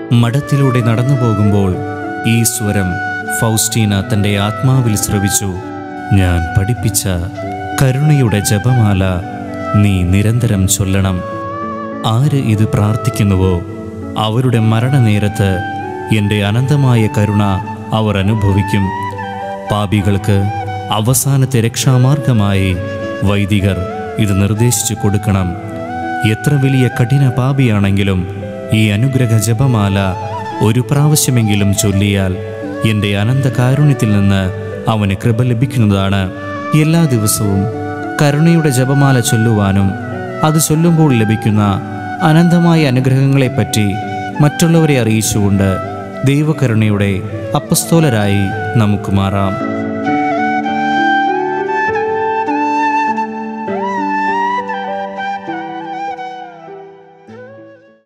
മഠത്തിലൂടെ നടന്നു പോകുമ്പോൾ ഈ സ്വരം ഫൗസ്റ്റീന തൻ്റെ ആത്മാവിൽ ശ്രവിച്ചു ഞാൻ പഠിപ്പിച്ച കരുണയുടെ ജപമാല നീ നിരന്തരം ചൊല്ലണം ആര് ഇത് പ്രാർത്ഥിക്കുന്നുവോ അവരുടെ മരണനേരത്ത് എൻ്റെ അനന്തമായ കരുണ അവർ അനുഭവിക്കും പാപികൾക്ക് അവസാനത്തെ രക്ഷാമാർഗമായി വൈദികർ ഇത് നിർദ്ദേശിച്ചു കൊടുക്കണം എത്ര വലിയ കഠിന പാപിയാണെങ്കിലും ഈ അനുഗ്രഹ ജപമാല ഒരു പ്രാവശ്യമെങ്കിലും ചൊല്ലിയാൽ എൻ്റെ അനന്ത കാരുണ്യത്തിൽ നിന്ന് അവന് കൃപ ലഭിക്കുന്നതാണ് എല്ലാ ദിവസവും കരുണയുടെ ജപമാല ചൊല്ലുവാനും അത് ചൊല്ലുമ്പോൾ ലഭിക്കുന്ന അനന്തമായ അനുഗ്രഹങ്ങളെപ്പറ്റി മറ്റുള്ളവരെ അറിയിച്ചുകൊണ്ട് ദൈവകരുണയുടെ അപ്പസ്തോലരായി നമുക്ക് മാറാം